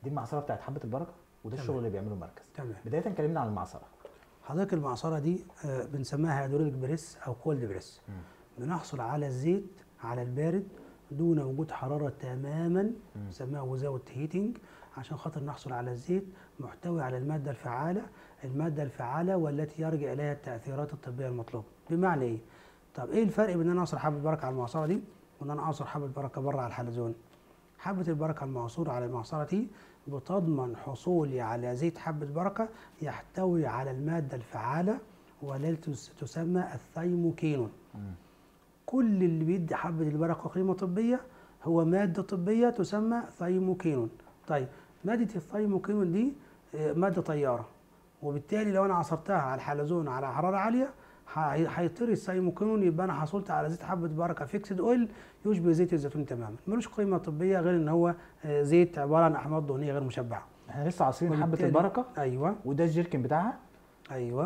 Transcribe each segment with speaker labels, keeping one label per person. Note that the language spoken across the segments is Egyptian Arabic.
Speaker 1: دي المعصره بتاعت حبه البركه وده
Speaker 2: تمام.
Speaker 1: الشغل اللي بيعمله المركز
Speaker 2: تمام
Speaker 1: بدايه كلمنا عن المعصره
Speaker 2: حضرتك المعصره دي آه، بنسميها هيدروليك بريس او كولد بريس
Speaker 1: مم.
Speaker 2: بنحصل على الزيت على البارد دون وجود حراره تماما
Speaker 1: مم.
Speaker 2: نسميها وزاوت هيتنج عشان خاطر نحصل على الزيت محتوي على الماده الفعاله الماده الفعاله والتي يرجع اليها التاثيرات الطبيه المطلوبه بمعنى ايه طب ايه الفرق بين ان انا اعصر حبه بركه على المعصره دي وان انا اعصر حبه بركه بره على الحلزون حبه البركه المعصوره على المعصره دي بتضمن حصولي على زيت حبه بركه يحتوي على الماده الفعاله والتي تس- تسمى الثيموكينون
Speaker 1: مم.
Speaker 2: كل اللي بيدي حبة البركة قيمة طبية هو مادة طبية تسمى ثيموكينون طيب مادة الثيموكينون دي آه، مادة طيارة وبالتالي لو أنا عصرتها على الحلزون على حرارة عالية هي- هيطير الثيموكينون يبقى أنا حصلت على زيت حبة بركة فيكسد أويل يشبه زيت الزيتون تماما ملوش قيمة طبية غير إن هو آه، زيت عبارة عن أحماض دهنية غير مشبعة
Speaker 1: احنا لسه عاصرين حبه
Speaker 2: وبالتالي-
Speaker 1: البركه
Speaker 2: أيوه
Speaker 1: وده الجيركن بتاعها
Speaker 2: أيوه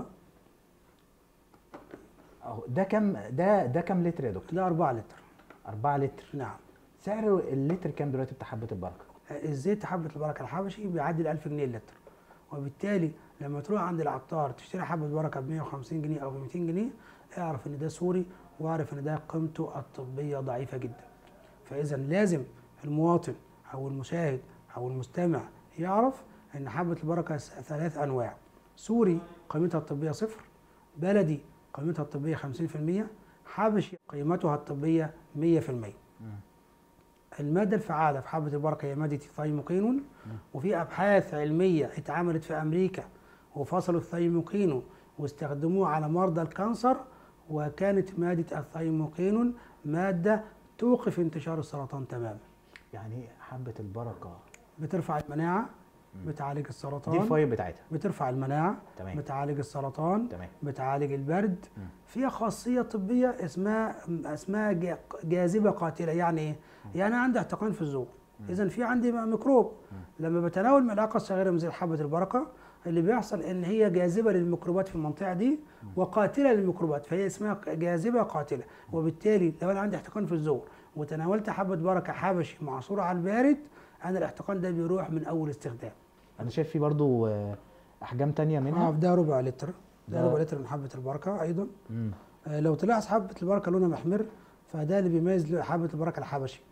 Speaker 1: اهو ده كام ده ده كام لتر يا دكتور
Speaker 2: ده 4 لتر
Speaker 1: 4 لتر
Speaker 2: نعم
Speaker 1: سعر اللتر كام دلوقتي بتاع حبه البركه
Speaker 2: الزيت حبة البركة الحبشي بيعدي ال 1000 جنيه اللتر وبالتالي لما تروح عند العطار تشتري حبة بركة ب 150 جنيه أو ب 200 جنيه اعرف إن ده سوري واعرف إن ده قيمته الطبية ضعيفة جدا فإذا لازم المواطن أو المشاهد أو المستمع يعرف إن حبة البركة س- ثلاث أنواع سوري قيمتها الطبية صفر بلدي قيمتها الطبية 50% حبشي قيمتها الطبية 100% المادة الفعالة في حبة البركة هي مادة الثيموكينون وفي أبحاث علمية اتعملت في أمريكا وفصلوا الثيموكينون واستخدموه على مرضى الكانسر وكانت مادة الثيموكينون مادة توقف انتشار السرطان تماما
Speaker 1: يعني حبه البركه
Speaker 2: بترفع المناعة بتعالج
Speaker 1: دي
Speaker 2: السرطان
Speaker 1: الفوائد بتاعتها
Speaker 2: بترفع المناعة
Speaker 1: تمام
Speaker 2: بتعالج السرطان
Speaker 1: تمام
Speaker 2: بتعالج البرد
Speaker 1: مم.
Speaker 2: فيها خاصية طبية اسمها اسمها جا- جاذبة قاتلة يعني ايه؟ يعني أنا عندي احتقان في الزور إذا في عندي ميكروب لما بتناول ملعقة صغيرة من زي حبة البركة اللي بيحصل إن هي جاذبة للميكروبات في المنطقة دي وقاتلة للميكروبات فهي اسمها جاذبة قاتلة وبالتالي لو أنا عندي احتقان في الزور وتناولت حبة بركة حبشي معصورة على البارد أنا الاحتقان ده بيروح من أول استخدام
Speaker 1: انا شايف في برضو آه، احجام تانية
Speaker 2: اه
Speaker 1: منها
Speaker 2: ده ربع لتر ده
Speaker 1: ده-
Speaker 2: ربع لتر من حبة البركة أيضا
Speaker 1: مم.
Speaker 2: آه، لو تلاحظ حبة البركة لونها محمر فده اللي بيميز حبة البركة الحبشي